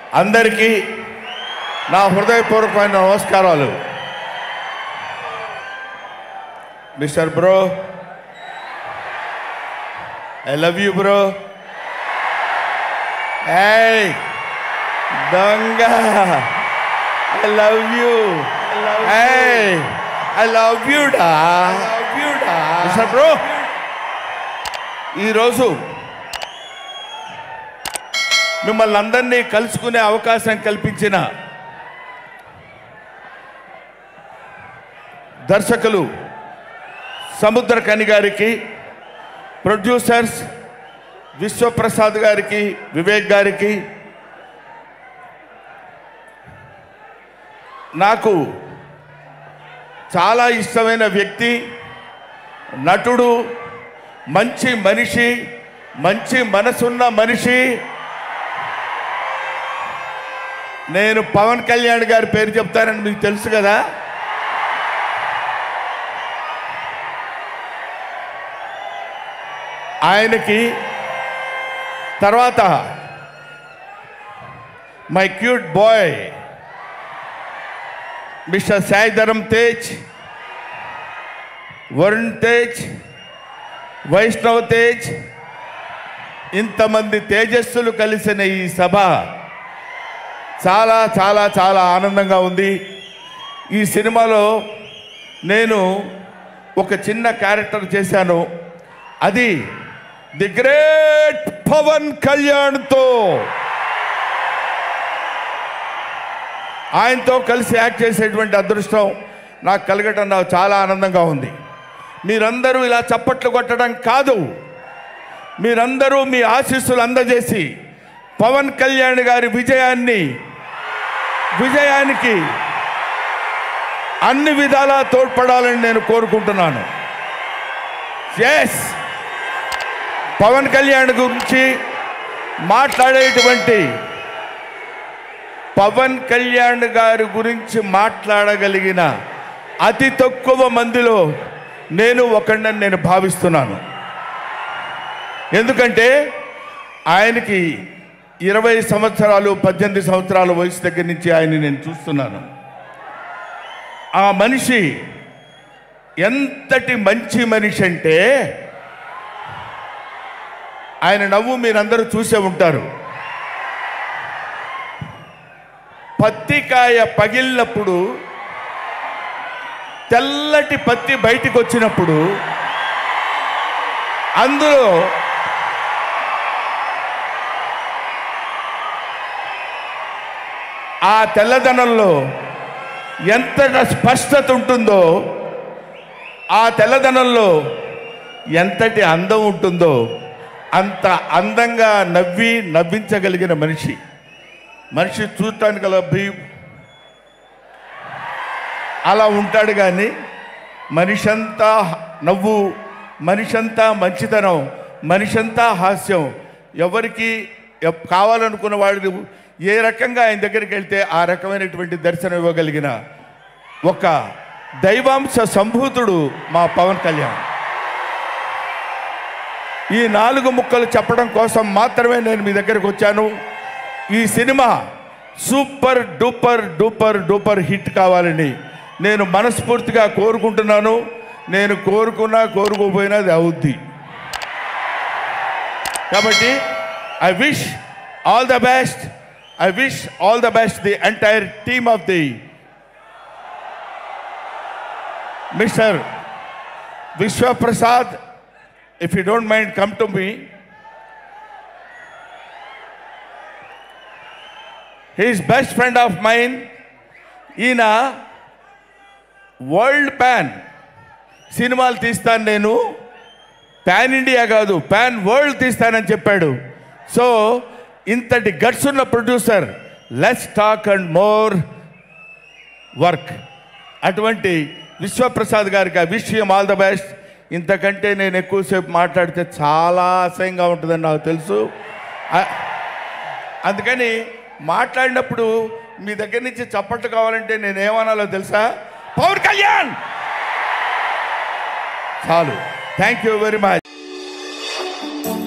అందరికీ నా హృదయపూర్వకమైన నమస్కారాలు mister bro I love you bro ఏయ్ దొంగ ఐ లవ్ యూ ఏయ్ ఐ లవ్ యూ డా మిస్టర్ బ్రో ఈరోజు మిమ్మల్ని అందరినీ కలుసుకునే అవకాశం కల్పించిన దర్శకులు సముద్రకని గారికి ప్రొడ్యూసర్స్ విశ్వప్రసాద్ గారికి వివేక్ గారికి నాకు చాలా ఇష్టమైన వ్యక్తి నటుడు మంచి మనిషి మంచి మనసున్న మనిషి నేను పవన్ కళ్యాణ్ గారి పేరు చెప్తానని మీకు తెలుసు కదా ఆయనకి తర్వాత my cute boy mister Sai Dharam Tej Varun Tej Vaishnav Tej ఇంతమంది తేజస్సులు కలిసిన ఈ సభ చాలా చాలా చాలా ఆనందంగా ఉంది ఈ సినిమాలో నేను ఒక చిన్న క్యారెక్టర్ చేశాను అది ది గ్రేట్ పవన్ కళ్యాణ్తో ఆయనతో కలిసి యాక్ట్ చేసేటువంటి అదృష్టం నాకు కలగటం నాకు చాలా ఆనందంగా ఉంది మీరందరూ ఇలా చప్పట్లు కొట్టడం కాదు మీరందరూ మీ ఆశీస్సులు అందజేసి పవన్ కళ్యాణ్ గారి విజయాన్ని విజయానికి అన్ని విధాలా తోడ్పడాలని నేను కోరుకుంటున్నాను ఎస్ పవన్ కళ్యాణ్ గురించి మాట్లాడేటువంటి పవన్ కళ్యాణ్ గారి గురించి మాట్లాడగలిగిన అతి తక్కువ మందిలో నేను ఒకడిని నేను భావిస్తున్నాను ఎందుకంటే ఆయనకి ఇరవై సంవత్సరాలు పద్దెనిమిది సంవత్సరాల వయసు దగ్గర నుంచి ఆయన నేను చూస్తున్నాను ఆ మనిషి ఎంతటి మంచి మనిషి అంటే ఆయన నవ్వు మీరందరూ చూసే ఉంటారు పత్తికాయ పగిలినప్పుడు తెల్లటి పత్తి బయటికి వచ్చినప్పుడు అందులో ఆ తెల్లదనంలో ఎంత స్పష్టత ఉంటుందో ఆ తెల్లదనంలో ఎంతటి అందం ఉంటుందో అంత అందంగా నవ్వి నవ్వించగలిగిన మనిషి మనిషి చూడటానికి అలా భీ అలా ఉంటాడు కానీ మనిషంతా నవ్వు మనిషంతా మంచితనం మనిషంతా హాస్యం ఎవరికి ఎప్- కావాలనుకున్న వాడిని ఏ రకంగా ఆయన దగ్గరికి వెళ్తే ఆ రకమైనటువంటి దర్శనం ఇవ్వగలిగిన ఒక దైవాంశ సంభూతుడు మా పవన్ కళ్యాణ్ ఈ నాలుగు ముక్కలు చెప్పడం కోసం మాత్రమే నేను మీ దగ్గరకు వచ్చాను ఈ cinema super duper duper duper hit కావాలని నేను మనస్ఫూర్తిగా కోరుకుంటున్నాను నేను కోరుకున్నా కోరుకోపోయినా అది అవుద్ది కాబట్టి I wish all the best I wish all the best the entire team of the mister Vishwaprasad if you don't mind, come to me. He is best friend of mine. ఈయన వరల్డ్ ప్యాన్ సినిమాలు తీస్తాను నేను pan India కాదు pan world తీస్తానని చెప్పాడు so ఇంతటి guts ఉన్న producer less talk and more work అటువంటి విశ్వప్రసాద్ గారికి ఆ విషయం ఆల్ ద బెస్ట్ ఇంతకంటే నేను ఎక్కువసేపు మాట్లాడితే చాలా అసహ్యంగా ఉంటుందని నాకు తెలుసు ఆ- అందుకని మాట్లాడినప్పుడు మీ దగ్గర నుంచి చప్పట్లు కావాలంటే నేను ఏమనాలో తెలుసా పవన్ కళ్యాణ్ చాలు థ్యాంక్ యూ వెరీ మచ్